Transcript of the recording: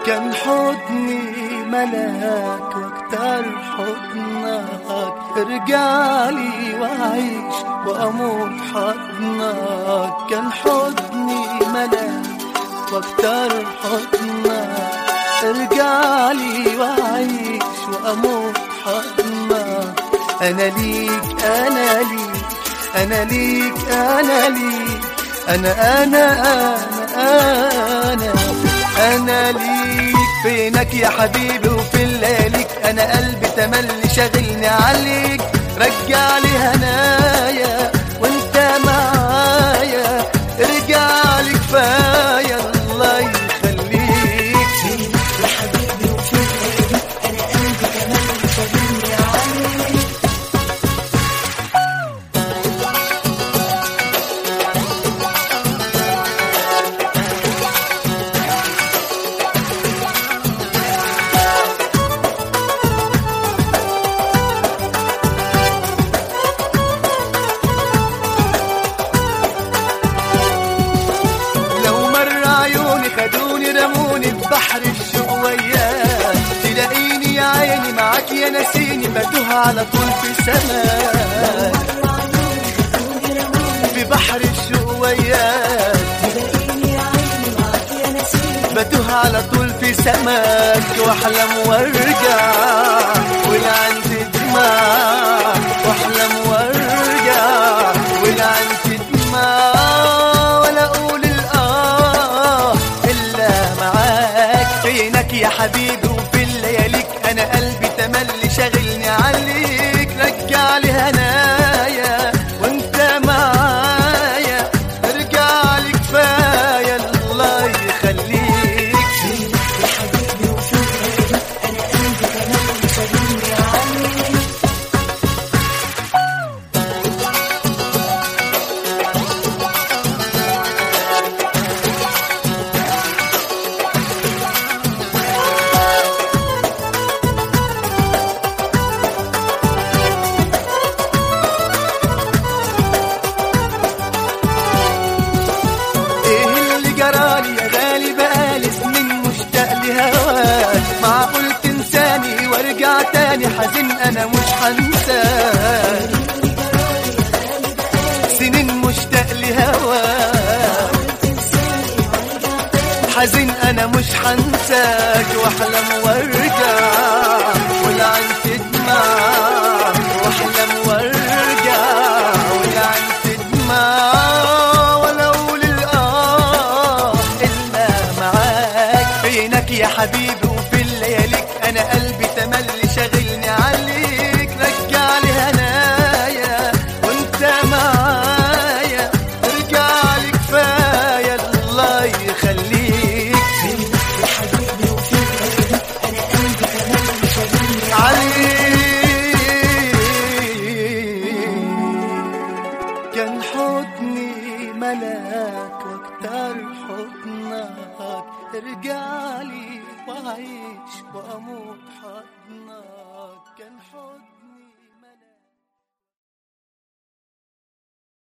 كان حضني ملاك واكتر حضنك ارجعلي واعيش واموت حضنك كان حضني ملاك واكتر حضنك ارجعلي واعيش واموت حضنك انا ليك انا ليك انا ليك انا ليك انا انا انا انا انا ليك فينك يا حبيبي وفي ليلك انا قلبي تملي شاغلني عليك رجع لي هنايا وانت معايا ارجع لي كفايه الله يخليك يا حبيبي وفي ليلي انا قلبي كمان شاغلني عليك لو مر عيوني خدوني رموني ببحر الشوق وياك تلاقيني يا عيني معاك يا نسيني بتوه على طول في سماك في بحر الشوق وياك تلاقيني يا عيني معاك يا نسيم بتوه على طول في سماك واحلم وارجع والعند دماغ واحلم وارجع والعند دماغ ولا اقول الاه الا معاك فينك يا حبيبي وفي لياليك انا قلبي تملي شاغلني عليك رجع لي هنايا وانت معايا ارجع لي كفايه الله يخليك يا حبيبي وفي ليلي انا قلبي كمان شاغلني عليك ايه اللي جرالي يا غالي بقالي سنين مشتاق لهواك معقول تنساني وارجع تاني حزين انا مش هنساك سنين مشتاق لهواك حزين انا مش هنساك واحلم وارجع والعين تدمع واحلم وارجع والعين تدمع ولا اقول الاه الا معاك فينك يا حبيبي وفي لياليك انا قلبي تملي شاغلني عليك رجع لي هنايا وانت معايا ارجع لي كفايه الله يخليك يا حبيبي وفي ليلي انا قلبي كمان شاغلني عليك كان حضني ملاك واكتر حضنك ارجع لي واعيش واموت حضنك كان حضني